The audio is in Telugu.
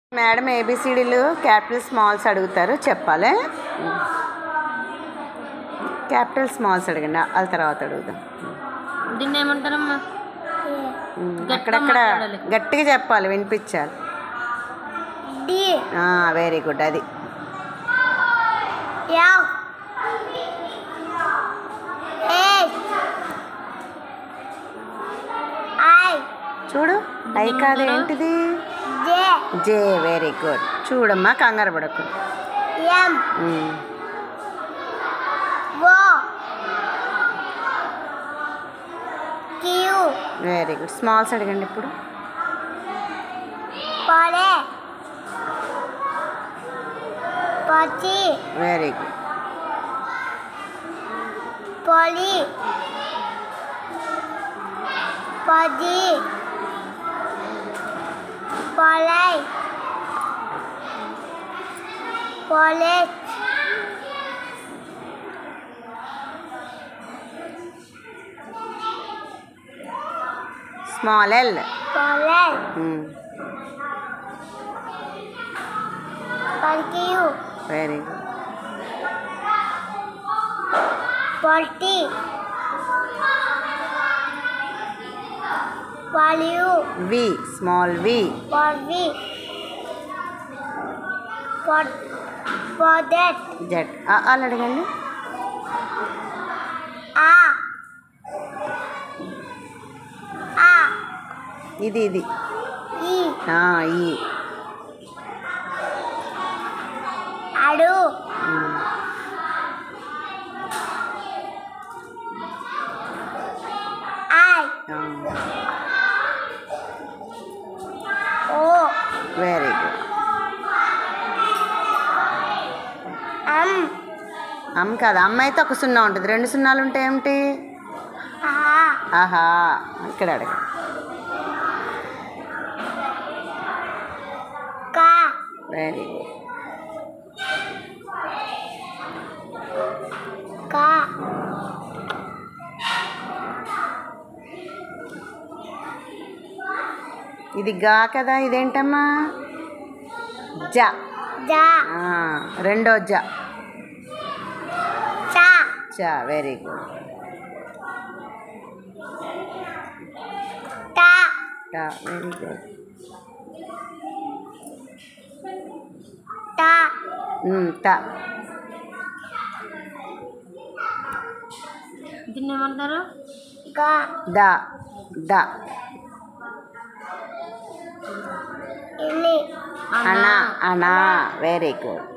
మేడం ఏబిసిడీలు క్యాపిటల్ స్మాల్స్ అడుగుతారు చెప్పాలి క్యాపిటల్ స్మాల్స్ అడగండి వాళ్ళ తర్వాత అడుగుదాం దీన్ని ఏమంటారమ్మా ఉమ్, గట్టిగా అక్కడక్కడ మాట్లాడాలి. గట్టిగా చెప్పాలి వినిపించాలి డి వెరీ గుడ్ అది ఎఫ్ హెచ్ ఐ చూడు ఐ కాదు ఏంటిది జే జే వెరీ గుడ్ చూడమ్మా కంగారు పడకు M um, O Q very good small s అడగండి ఇప్పుడు పడే పచి వెరీ గుడ్ పొలి పది పొలై పొలెట్ స్మాల్ ఎల్ పొలై పల్కియు వెరీ గుడ్ పొల్టి పాలియు వి స్మాల్ వి పొర్వి పొట్ పొదెట్ జెడ్ వాళ్ళు అడగండి ఆ ఆ ఇది ఇది ఈ ఆ, ఈ అడు ఉమ్, ఐ ఆ, ఓ వెరీ గుడ్ అం అమ్మ కాదు అమ్మ అయితే ఒక సున్నా ఉంటుంది రెండు సున్నాలు ఉంటే ఏమిటి ఆ ఆహా ఇక్కడ అడగ కా వెరీ గుడ్ కా ఇది గా కదా ఇదేంటమ్మా జ జా ఆ, రెండో జ చా చ వెరీ గుడ్ టా ట వెరీ గుడ్ టా ట దీన్ని ఏమంటారు గా ద ద ఇని అణ అణ వెరీ గుడ్